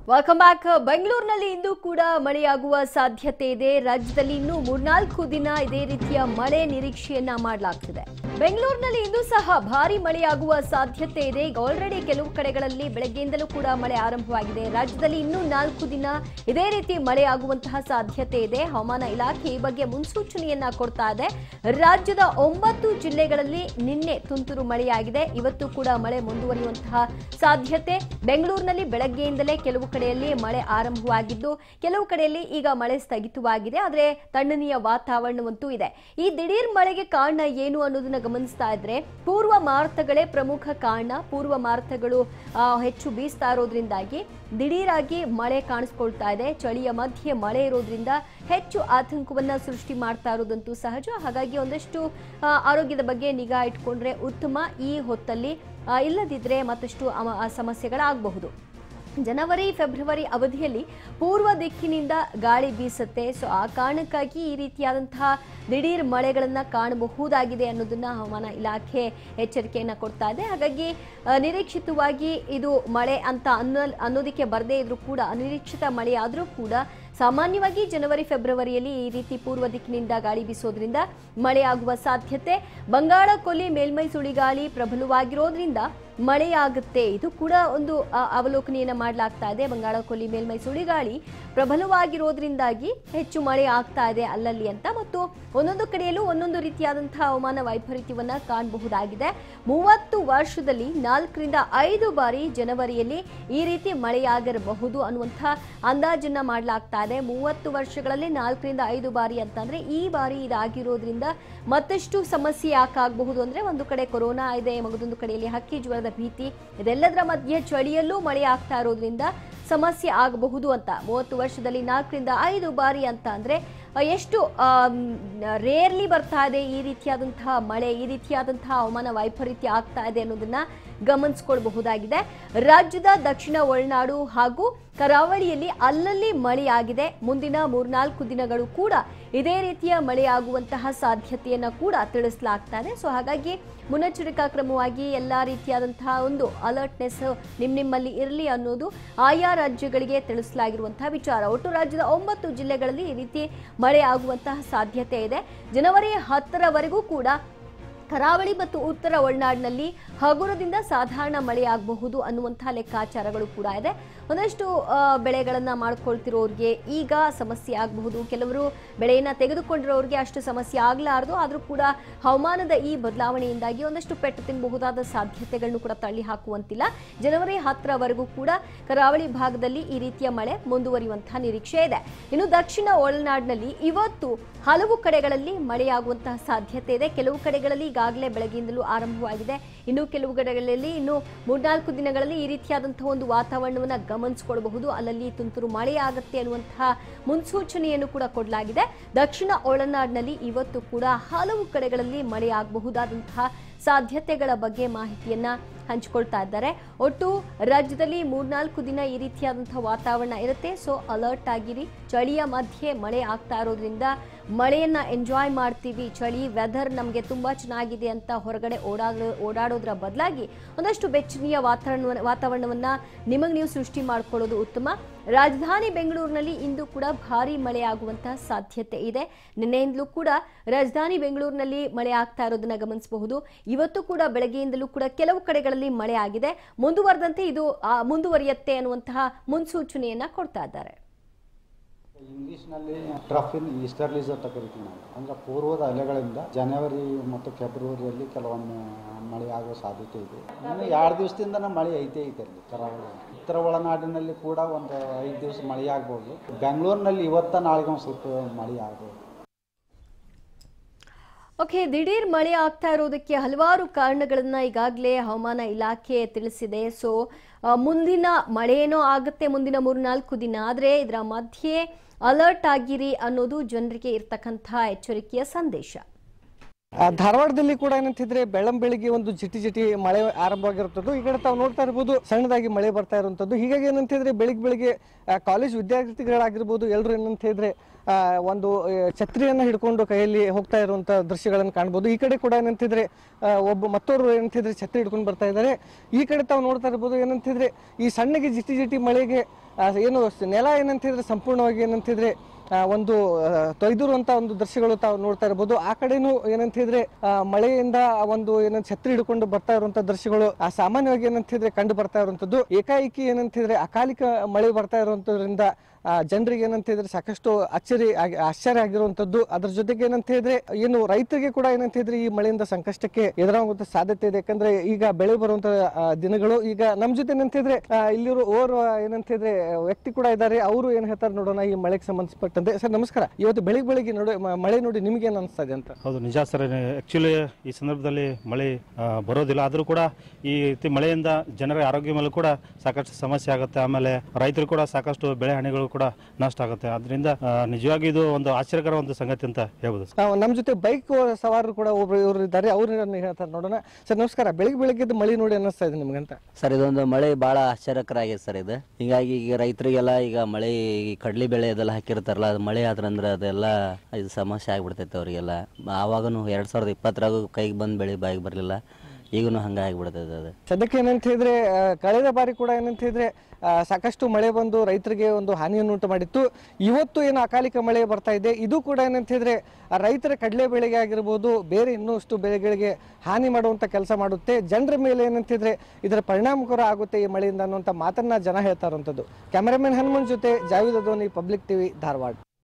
Welcome back ಬೆಂಗಳೂರಿನಲ್ಲಿ ಇಂದು ಕೂಡ ಮಳೆಯಾಗುವ ಸಾಧ್ಯತೆ ಇದೆ ರಾಜ್ಯದಲ್ಲಿ ಇನ್ನೂ ಮೂರ್ನಾಲ್ಕು ದಿನ ಇದೇ ರೀತಿಯ ಮಳೆ ನಿರೀಕ್ಷೆಯನ್ನ ಮಾಡಲಾಗ್ತಿದೆ ಬೆಂಗಳೂರಿನಲ್ಲಿ ಇಂದು ಸಹ ಭಾರಿ ಮಳೆಯಾಗುವ ಸಾಧ್ಯತೆ ಇದೆ ಈಗ ಆಲ್ರೆಡಿ ಕೆಲವು ಕಡೆಗಳಲ್ಲಿ ಬೆಳಗ್ಗೆಯಿಂದಲೂ ಕೂಡ ಮಳೆ ಆರಂಭವಾಗಿದೆ ರಾಜ್ಯದಲ್ಲಿ ಇನ್ನೂ ನಾಲ್ಕು ದಿನ ಇದೇ ರೀತಿ ಮಳೆಯಾಗುವಂತಹ ಸಾಧ್ಯತೆ ಇದೆ ಹವಾಮಾನ ಇಲಾಖೆ ಈ ಬಗ್ಗೆ ಮುನ್ಸೂಚನೆಯನ್ನ ಕೊಡ್ತಾ ಇದೆ ರಾಜ್ಯದ ಒಂಬತ್ತು ಜಿಲ್ಲೆಗಳಲ್ಲಿ ನಿನ್ನೆ ತುಂತುರು ಮಳೆಯಾಗಿದೆ ಇವತ್ತು ಕೂಡ ಮಳೆ ಮುಂದುವರಿಯುವಂತಹ ಸಾಧ್ಯತೆ ಬೆಂಗಳೂರಿನಲ್ಲಿ ಬೆಳಗ್ಗೆಯಿಂದಲೇ ಕೆಲವು ಕಡೆಯಲ್ಲಿ ಮಳೆ ಆರಂಭವಾಗಿದ್ದು ಕೆಲವು ಕಡೆಯಲ್ಲಿ ಈಗ ಮಳೆ ಸ್ಥಗಿತವಾಗಿದೆ ಆದರೆ ತಣ್ಣನೆಯ ವಾತಾವರಣವಂತೂ ಇದೆ ಈ ದಿಢೀರ್ ಮಳೆಗೆ ಕಾರಣ ಏನು ಅನ್ನೋದನ್ನ ಗಮನಿಸ್ತಾ ಇದ್ರೆ ಪೂರ್ವ ಮಾರುತಗಳೇ ಪ್ರಮುಖ ಕಾರಣ ಪೂರ್ವ ಮಾರುತಗಳು ಆ, ಹೆಚ್ಚು ಬೀಸ್ತಾ ಇರೋದ್ರಿಂದಾಗಿ ದಿಢೀರಾಗಿ ಮಳೆ ಕಾಣಿಸ್ಕೊಳ್ತಾ ಇದೆ ಚಳಿಯ ಮಧ್ಯೆ ಮಳೆ ಇರೋದ್ರಿಂದ ಹೆಚ್ಚು ಆತಂಕವನ್ನ ಸೃಷ್ಟಿ ಮಾಡ್ತಾ ಇರೋದಂತೂ ಸಹಜ ಹಾಗಾಗಿ ಒಂದಷ್ಟು ಆ, ಆರೋಗ್ಯದ ಬಗ್ಗೆ ನಿಗಾ ಇಟ್ಕೊಂಡ್ರೆ ಉತ್ತಮ ಈ ಹೊತ್ತಲ್ಲಿ ಆ, ಇಲ್ಲದಿದ್ರೆ ಮತ್ತಷ್ಟು ಅಮ- ಆ ಸಮಸ್ಯೆಗಳಾಗಬಹುದು ಜನವರಿ ಫೆಬ್ರವರಿ ಅವಧಿಯಲ್ಲಿ ಪೂರ್ವ ದಿಕ್ಕಿನಿಂದ ಗಾಳಿ ಬೀಸುತ್ತೆ ಸೊ ಆ ಕಾರಣಕ್ಕಾಗಿ ಈ ರೀತಿಯಾದಂತಹ ದಿಢೀರ್ ಮಳೆಗಳನ್ನು ಕಾಣಬಹುದಾಗಿದೆ ಅನ್ನೋದನ್ನ ಹವಾಮಾನ ಇಲಾಖೆ ಎಚ್ಚರಿಕೆಯನ್ನು ಕೊಡ್ತಾ ಇದೆ ಹಾಗಾಗಿ ಆ, ನಿರೀಕ್ಷಿತವಾಗಿ ಇದು ಮಳೆ ಅಂತ ಅನ್ನೋ ಅನ್ನೋದಕ್ಕೆ ಬರದೇ ಇದ್ರೂ ಕೂಡ ಅನಿರೀಕ್ಷಿತ ಮಳೆ ಆದರೂ ಕೂಡ ಸಾಮಾನ್ಯವಾಗಿ ಜನವರಿ ಫೆಬ್ರವರಿಯಲ್ಲಿ ಈ ರೀತಿ ಪೂರ್ವ ದಿಕ್ಕಿನಿಂದ ಗಾಳಿ ಬೀಸೋದ್ರಿಂದ ಮಳೆಯಾಗುವ ಸಾಧ್ಯತೆ ಬಂಗಾಳ ಕೊಲ್ಲಿ ಮೇಲ್ಮೈ ಸುಳಿಗಾಳಿ ಪ್ರಬಲವಾಗಿರೋದ್ರಿಂದ ಮಳೆಯಾಗುತ್ತೆ ಇದು ಕೂಡ ಒಂದು ಆ, ಅವಲೋಕನೆಯನ್ನ ಮಾಡಲಾಗ್ತಾ ಇದೆ ಬಂಗಾಳ ಕೊಲ್ಲಿ ಮೇಲ್ಮೈ ಸುಳಿಗಾಳಿ ಪ್ರಬಲವಾಗಿರೋದ್ರಿಂದಾಗಿ ಹೆಚ್ಚು ಮಳೆ ಆಗ್ತಾ ಇದೆ ಅಲ್ಲಲ್ಲಿ ಅಂತ ಮತ್ತು ಒಂದೊಂದು ಕಡೆಯಲ್ಲೂ ಒಂದೊಂದು ರೀತಿಯಾದಂತಹ ಹವಾಮಾನ ವೈಪರೀತ್ಯವನ್ನ ಕಾಣಬಹುದಾಗಿದೆ ಮೂವತ್ತು ವರ್ಷದಲ್ಲಿ ನಾಲ್ಕರಿಂದ ಐದು ಬಾರಿ ಜನವರಿಯಲ್ಲಿ ಈ ರೀತಿ ಮಳೆಯಾಗಿರಬಹುದು ಅನ್ನುವಂಥ ಅಂದಾಜನ್ನ ಮಾಡಲಾಗ್ತಾ ಇದೆ ಮೂವತ್ತು ವರ್ಷಗಳಲ್ಲಿ ನಾಲ್ಕರಿಂದ ಐದು ಬಾರಿ ಅಂತಂದ್ರೆ ಈ ಬಾರಿ ಇದಾಗಿರೋದ್ರಿಂದ ಮತ್ತಷ್ಟು ಸಮಸ್ಯೆ ಯಾಕಾಗಬಹುದು ಅಂದ್ರೆ ಒಂದು ಕಡೆ ಕೊರೋನಾ ಇದೆ ಮಗದೊಂದು ಕಡೆಯಲ್ಲಿ ಹಕ್ಕಿ ಜ್ವರದ ಭೀತಿ ಇದೆಲ್ಲದರ ಮಧ್ಯೆ ಚಳಿಯಲ್ಲೂ ಮಳೆ ಆಗ್ತಾ ಇರೋದ್ರಿಂದ ಸಮಸ್ಯೆ ಆಗಬಹುದು ಅಂತ ಮೂವತ್ತು ವರ್ಷದಲ್ಲಿ ನಾಲ್ಕರಿಂದ ಐದು ಬಾರಿ ಅಂತ ಅಂದ್ರೆ ಆ, ಎಷ್ಟು ರೇರ್ಲಿ ಬರ್ತಾ ಇದೆ ಈ ರೀತಿಯಾದಂತಹ ಮಳೆ ಈ ರೀತಿಯಾದಂತಹ ಹವಾಮಾನ ವೈಪರೀತ್ಯ ಆಗ್ತಾ ಇದೆ ಅನ್ನೋದನ್ನ ಗಮನಿಸ್ಕೊಳ್ಬಹುದಾಗಿದೆ ರಾಜ್ಯದ ದಕ್ಷಿಣ ಒಳನಾಡು ಹಾಗೂ ಕರಾವಳಿಯಲ್ಲಿ ಅಲ್ಲಲ್ಲಿ ಮಳೆಯಾಗಿದೆ ಮುಂದಿನ ಮೂರ್ನಾಲ್ಕು ದಿನಗಳು ಕೂಡ ಇದೇ ರೀತಿಯ ಮಳೆಯಾಗುವಂತಹ ಸಾಧ್ಯತೆಯನ್ನ ಕೂಡ ತಿಳಿಸಲಾಗ್ತಾ ಇದೆ ಸೊ ಹಾಗಾಗಿ ಮುನ್ನೆಚ್ಚರಿಕಾ ಕ್ರಮವಾಗಿ ಎಲ್ಲ ರೀತಿಯಾದಂತಹ ಒಂದು ಅಲರ್ಟ್ನೆಸ್ ನಿಮ್ ನಿಮ್ಮಲ್ಲಿ ಇರಲಿ ಅನ್ನೋದು ಆಯಾ ರಾಜ್ಯಗಳಿಗೆ ತಿಳಿಸಲಾಗಿರುವಂತಹ ವಿಚಾರ ಒಟ್ಟು ರಾಜ್ಯದ ಒಂಬತ್ತು ಜಿಲ್ಲೆಗಳಲ್ಲಿ ಈ ರೀತಿ ಮಳೆ ಆಗುವಂತಹ ಸಾಧ್ಯತೆ ಇದೆ ಜನವರಿ ಹತ್ತರವರೆಗೂ ಕೂಡ ಕರಾವಳಿ ಮತ್ತು ಉತ್ತರ ಒಳನಾಡಿನಲ್ಲಿ ಹಗುರದಿಂದ ಸಾಧಾರಣ ಮಳೆಯಾಗಬಹುದು ಅನ್ನುವಂತಹ ಲೆಕ್ಕಾಚಾರಗಳು ಕೂಡ ಇದೆ ಒಂದಷ್ಟು ಆ, ಬೆಳೆಗಳನ್ನ ಮಾಡ್ಕೊಳ್ತಿರೋರಿಗೆ ಈಗ ಸಮಸ್ಯೆ ಆಗಬಹುದು ಕೆಲವರು ಬೆಳೆಯನ್ನ ತೆಗೆದುಕೊಂಡಿರೋರಿಗೆ ಅಷ್ಟು ಸಮಸ್ಯೆ ಆಗಲಾರದು ಆದರೂ ಕೂಡ ಹವಾಮಾನದ ಈ ಬದಲಾವಣೆಯಿಂದಾಗಿ ಒಂದಷ್ಟು ಪೆಟ್ಟು ತಿನ್ನಬಹುದಾದ ಸಾಧ್ಯತೆಗಳನ್ನು ಕೂಡ ತಳ್ಳಿ ಹಾಕುವಂತಿಲ್ಲ ಜನವರಿ ಹತ್ತರವರೆಗೂ ಕೂಡ ಕರಾವಳಿ ಭಾಗದಲ್ಲಿ ಈ ರೀತಿಯ ಮಳೆ ಮುಂದುವರಿಯುವಂತಹ ನಿರೀಕ್ಷೆ ಇದೆ ಇನ್ನು ದಕ್ಷಿಣ ಒಳನಾಡಿನಲ್ಲಿ ಇವತ್ತು ಹಲವು ಕಡೆಗಳಲ್ಲಿ ಮಳೆಯಾಗುವಂತಹ ಸಾಧ್ಯತೆ ಇದೆ ಕೆಲವು ಕಡೆಗಳಲ್ಲಿ ಈಗಾಗಲೇ ಬೆಳಗ್ಗೆಯಿಂದಲೂ ಆರಂಭವಾಗಿದೆ ಇನ್ನು ಕೆಲವು ಕಡೆಗಳಲ್ಲಿ ಇನ್ನು ಮೂರ್ನಾಲ್ಕು ದಿನಗಳಲ್ಲಿ ಈ ರೀತಿಯಾದಂತಹ ಒಂದು ವಾತಾವರಣವನ್ನು ಗಮನಿಸಿಕೊಳ್ಳಬಹುದು ಅಲ್ಲಲ್ಲಿ ತುಂತುರು ಮಳೆಯಾಗುತ್ತೆ ಅನ್ನುವಂತಹ ಮುನ್ಸೂಚನೆಯನ್ನು ಕೂಡ ಕೊಡಲಾಗಿದೆ ದಕ್ಷಿಣ ಒಳನಾಡಿನಲ್ಲಿ ಇವತ್ತು ಕೂಡ ಹಲವು ಕಡೆಗಳಲ್ಲಿ ಮಳೆಯಾಗಬಹುದಾದಂತಹ ಸಾಧ್ಯತೆಗಳ ಬಗ್ಗೆ ಮಾಹಿತಿಯನ್ನ ಹಂಚಿಕೊಳ್ತಾ ಇದ್ದಾರೆ ಒಟ್ಟು ರಾಜ್ಯದಲ್ಲಿ ಮೂರ್ನಾಲ್ಕು ದಿನ ಈ ರೀತಿಯಾದಂತಹ ವಾತಾವರಣ ಇರುತ್ತೆ ಸೊ ಅಲರ್ಟ್ ಆಗಿರಿ ಚಳಿಯ ಮಧ್ಯೆ ಮಳೆ ಆಗ್ತಾ ಇರೋದ್ರಿಂದ ಮಳೆಯನ್ನ ಎಂಜಾಯ್ ಮಾಡ್ತೀವಿ ಚಳಿ ವೆದರ್ ನಮಗೆ ತುಂಬಾ ಚೆನ್ನಾಗಿದೆ ಅಂತ ಹೊರಗಡೆ ಓಡಾಡೋ ಓಡಾಡೋದ್ರ ಬದಲಾಗಿ ಒಂದಷ್ಟು ಬೆಚ್ಚನೆಯ ವಾತಾವರಣ ವಾತಾವರಣವನ್ನ ನಿಮಗೆ ನೀವು ಸೃಷ್ಟಿ ಮಾಡ್ಕೊಳ್ಳೋದು ಉತ್ತಮ ರಾಜಧಾನಿ ಬೆಂಗಳೂರಿನಲ್ಲಿ ಇಂದು ಕೂಡ ಭಾರಿ ಮಳೆ ಆಗುವಂತಹ ಸಾಧ್ಯತೆ ಇದೆ ನಿನ್ನೆಯಿಂದಲೂ ಕೂಡ ರಾಜಧಾನಿ ಬೆಂಗಳೂರಿನಲ್ಲಿ ಮಳೆ ಆಗ್ತಾ ಇರೋದನ್ನ ಗಮನಿಸಬಹುದು ಇವತ್ತು ಕೂಡ ಬೆಳಗ್ಗೆಯಿಂದಲೂ ಕೂಡ ಕೆಲವು ಕಡೆಗಳಲ್ಲಿ ಮಳೆ ಆಗಿದೆ ಮುಂದುವರೆದಂತೆ ಇದು ಆ, ಮುಂದುವರಿಯುತ್ತೆ ಅನ್ನುವಂತಹ ಮುನ್ಸೂಚನೆಯನ್ನ ಕೊಡ್ತಾ ಇದ್ದಾರೆ ಇಂಗ್ಲೀಷ್ನಲ್ಲಿ ಟ್ರಫ್ ಇನ್ ಈಸ್ಟರ್ಲೀಸ್ ಅಂತ ಕರಿತೀವಿ ನಾವು ಅಂದರೆ ಪೂರ್ವದ ಅಲೆಗಳಿಂದ ಜನವರಿ ಮತ್ತು ಫೆಬ್ರವರಿಯಲ್ಲಿ ಕೆಲವೊಮ್ಮೆ ಮಳೆ ಆಗುವ ಸಾಧ್ಯತೆ ಇದೆ ಇನ್ನು ಎರಡು ದಿವಸದಿಂದ ಮಳೆ ಐತೆ ಐತೆ ಅಲ್ಲಿ ಕರಾವಳಿ ಉತ್ತರ ಒಳನಾಡಿನಲ್ಲಿ ಕೂಡ ಒಂದು ಐದು ದಿವಸ ಮಳೆ ಆಗ್ಬೋದು ಬೆಂಗಳೂರಿನಲ್ಲಿ ಇವತ್ತ ನಾಳೆಗೆ ಒಂದು ಸ್ವಲ್ಪ ಮಳೆ ಆಗ್ಬೋದು ಓಕೆ ದಿಢೀರ್ ಮಳೆ ಆಗ್ತಾ ಇರೋದಕ್ಕೆ ಹಲವಾರು ಕಾರಣಗಳನ್ನ ಈಗಾಗಲೇ ಹವಾಮಾನ ಇಲಾಖೆ ತಿಳಿಸಿದೆ ಸೊ ಮುಂದಿನ ಮಳೆನೋ ಆಗುತ್ತೆ ಮುಂದಿನ ಮೂರ್ನಾಲ್ಕು ದಿನ ಆದರೆ ಇದರ ಮಧ್ಯೆ ಅಲರ್ಟ್ ಆಗಿರಿ ಅನ್ನೋದು ಜನರಿಗೆ ಇರ್ತಕ್ಕಂಥ ಎಚ್ಚರಿಕೆಯ ಸಂದೇಶ ಆ, ಧಾರವಾಡದಲ್ಲಿ ಕೂಡ ಏನಂತಿದ್ರೆ ಬೆಳಂ ಬೆಳಿಗ್ಗೆ ಒಂದು ಜಿಟಿ ಜಿಟಿ ಮಳೆ ಆರಂಭವಾಗಿರುತ್ತದ್ದು ಈ ಕಡೆ ತಾವು ನೋಡ್ತಾ ಇರ್ಬೋದು ಸಣ್ಣದಾಗಿ ಮಳೆ ಬರ್ತಾ ಇರುವಂತದ್ದು ಹೀಗಾಗಿ ಏನಂತಿದ್ರೆ ಬೆಳಿಗ್ಗೆ ಬೆಳಿಗ್ಗೆ ಆ, ಕಾಲೇಜ್ ವಿದ್ಯಾರ್ಥಿಗಳಾಗಿರ್ಬೋದು ಎಲ್ಲರೂ ಏನಂತ ಇದ್ರೆ ಆ, ಒಂದು ಆ, ಛತ್ರಿಯನ್ನ ಹಿಡ್ಕೊಂಡು ಕೈಯಲ್ಲಿ ಹೋಗ್ತಾ ಇರುವಂತ ದೃಶ್ಯಗಳನ್ನು ಕಾಣ್ಬೋದು ಈ ಕಡೆ ಕೂಡ ಏನಂತಿದ್ರೆ ಆ, ಒಬ್ಬ ಮತ್ತೋರು ಏನಂತಿದ್ರೆ ಛತ್ರಿ ಹಿಡ್ಕೊಂಡು ಬರ್ತಾ ಇದ್ದಾರೆ ಈ ಕಡೆ ತಾವು ನೋಡ್ತಾ ಇರ್ಬೋದು ಏನಂತಿದ್ರೆ ಈ ಸಣ್ಣಗೆ ಜಿಟಿ ಜಿಟಿ ಮಳೆಗೆ ಆ, ಏನು ಸ- ನೆಲ ಏನಂತಿದ್ರೆ ಸಂಪೂರ್ಣವಾಗಿ ಏನಂತಿದ್ರೆ ಆ, ಒಂದು ಆ, ತೊಯ್ದಿರುವಂತ ಒಂದು ದೃಶ್ಯಗಳು ತಾವು ನೋಡ್ತಾ ಇರಬಹುದು ಆ ಕಡೆನೂ ಏನಂತಿದ್ರೆ ಆ, ಮಳೆಯಿಂದ ಆ ಒಂದು ಏನಂತ ಛತ್ರಿ ಹಿಡ್ಕೊಂಡು ಬರ್ತಾ ಇರುವಂತ ದೃಶ್ಯಗಳು ಆ ಸಾಮಾನ್ಯವಾಗಿ ಏನಂತಿದ್ರೆ ಕಂಡು ಬರ್ತಾ ಇರುವಂತದ್ದು ಏಕಾಏಕಿ ಏನಂತಿದ್ರೆ ಅಕಾಲಿಕ ಮಳೆ ಬರ್ತಾ ಇರುವಂತದ್ರಿಂದ ಆ, ಜನರಿಗೆ ಏನಂತಿದ್ರೆ ಸಾಕಷ್ಟು ಅಚ್ಚರಿ ಆಗಿ- ಆಶ್ಚರ್ಯ ಆಗಿರುವಂತದ್ದು ಅದ್ರ ಜೊತೆಗೆ ಏನಂತ ಹೇಳಿದ್ರೆ ಏನು ರೈತರಿಗೆ ಕೂಡ ಏನಂತ ಹೇಳಿದ್ರೆ ಈ ಮಳೆಯಿಂದ ಸಂಕಷ್ಟಕ್ಕೆ ಎದುರಾಗುವಂತ ಸಾಧ್ಯತೆ ಇದೆ ಯಾಕಂದ್ರೆ ಈಗ ಬೆಳೆ ಬರುವಂತ ಆ, ದಿನಗಳು ಈಗ ನಮ್ ಜೊತೆ ಏನಂತ ಹೇಳಿದ್ರೆ ಆ, ಇಲ್ಲಿರೋ ಓರ್ವ ಏನಂತ ಹೇಳಿದ್ರೆ ವ್ಯಕ್ತಿ ಕೂಡ ಇದ್ದಾರೆ ಅವರು ಏನ್ ಹೇಳ್ತಾರೆ ನೋಡೋಣ ಈ ಮಳೆಗೆ ಸಂಬಂಧಪಟ್ಟಂತೆ ಸರ್ ನಮಸ್ಕಾರ ಇವತ್ತು ಬೆಳಿಗ್ಗೆ ಬೆಳಿಗ್ಗೆ ನೋಡಿ ಮ- ಮಳೆ ನೋಡಿ ನಿಮ್ಗೆ ಏನ್ ಅನಿಸ್ತಾ ಇದೆ ಅಂತ ಹೌದು ನಿಜ ಸರ್ ಆ್ಯಕ್ಚುಲಿ ಈ ಸಂದರ್ಭದಲ್ಲಿ ಮಳೆ ಆ, ಬರೋದಿಲ್ಲ ಆದರೂ ಕೂಡ ಈ ರೀತಿ ಮಳೆಯಿಂದ ಜನರ ಆರೋಗ್ಯ ಮೇಲೂ ಕೂಡ ಸಾಕಷ್ಟು ಸಮಸ್ಯೆ ಆಗುತ್ತೆ ಆಮೇಲೆ ರೈತರು ಕೂಡ ಸಾಕಷ್ಟು ಬೆಳೆ ಹಾನಿಗಳು ಕೂಡ ನಷ್ಟ ಆಗುತ್ತೆ ಅದರಿಂದ ನಿಜವಾಗಿ ಇದು ಒಂದು ಆಶ್ಚರ್ಯಕರ ಒಂದು ಸಂಗತಿ ಅಂತ ಹೇಳ್ಬೋದು ಸರ್. ಆ, ನಮ್ ಜೊತೆ ಬೈಕ್ ಸವಾರರು ಕೂಡ ಒಬ್ರು ಇವರು ಇದ್ದಾರೆ ಅವ್ರು ಏನ್ ಹೇಳ್ತಾರೆ ನೋಡೋಣ ಸರ್ ನಮಸ್ಕಾರ ಬೆಳಿಗ್ಗೆ ಬೆಳಿಗ್ಗೆ ಮಳೆ ನೋಡಿ ಅನ್ನಿಸ್ತಾ ಇದೆ ನಿಮ್ಗಂತ ಸರ್ ಇದೊಂದು ಮಳೆ ಭಾಳ ಆಶ್ಚರ್ಯಕರ ಆಗಿದೆ ಸರ್ ಇದು ಹೀಗಾಗಿ ಈಗ ರೈತರಿಗೆಲ್ಲ ಈಗ ಮಳೆ ಈ ಕಡ್ಲಿ ಬೆಳೆ ಅದೆಲ್ಲ ಹಾಕಿರ್ತಾರಲ್ಲ ಅದು ಮಳೆ ಆದ್ರಂದ್ರೆ ಅದೆಲ್ಲ ಇದು ಸಮಸ್ಯೆ ಆಗ್ಬಿಡ್ತೈತೆ ಅವರಿಗೆಲ್ಲ ಆವಾಗನು ಎರಡ್ ಸಾವಿರದ ಇಪ್ಪತ್ತರಾಗೂ ಕೈಗೆ ಬಂದು ಬೆಳೆ ಬಾಯಿಗೆ ಬರಲಿಲ್ಲ ಈಗನು ಹಂಗೆ ಆಗಿಬಿಡ್ತೈತೆ ಅದು ಸದ್ಯಕ್ಕೆ ಏನಂತ ಹೇಳಿದ್ರೆ ಆ, ಕಳೆದ ಬಾರಿ ಕೂಡ ಏನಂತ ಹೇಳಿದ್ರೆ ಆ, ಸಾಕಷ್ಟು ಮಳೆ ಬಂದು ರೈತರಿಗೆ ಒಂದು ಹಾನಿಯನ್ನು ಉಂಟು ಮಾಡಿತ್ತು ಇವತ್ತು ಏನು ಅಕಾಲಿಕ ಮಳೆ ಬರ್ತಾ ಇದೆ ಇದು ಕೂಡ ಏನಂತ ಹೇಳಿದ್ರೆ ಆ ರೈತರ ಕಡಲೆ ಬೆಳೆಗೆ ಆಗಿರ್ಬೋದು ಬೇರೆ ಇನ್ನಷ್ಟು ಬೆಳೆಗಳಿಗೆ ಹಾನಿ ಮಾಡುವಂತ ಕೆಲಸ ಮಾಡುತ್ತೆ ಜನರ ಮೇಲೆ ಏನಂತಿದ್ರೆ ಇದರ ಪರಿಣಾಮಕರ ಆಗುತ್ತೆ ಈ ಮಳೆಯಿಂದ ಅನ್ನುವಂಥ ಮಾತನ್ನ ಜನ ಹೇಳ್ತಾ ಇರುವಂಥದ್ದು ಕ್ಯಾಮರಾಮನ್ ಹನುಮನ್ ಜೊತೆ ಜಾವಿದ ಧೋನಿ ಪಬ್ಲಿಕ್ ಟಿವಿ ಧಾರವಾಡ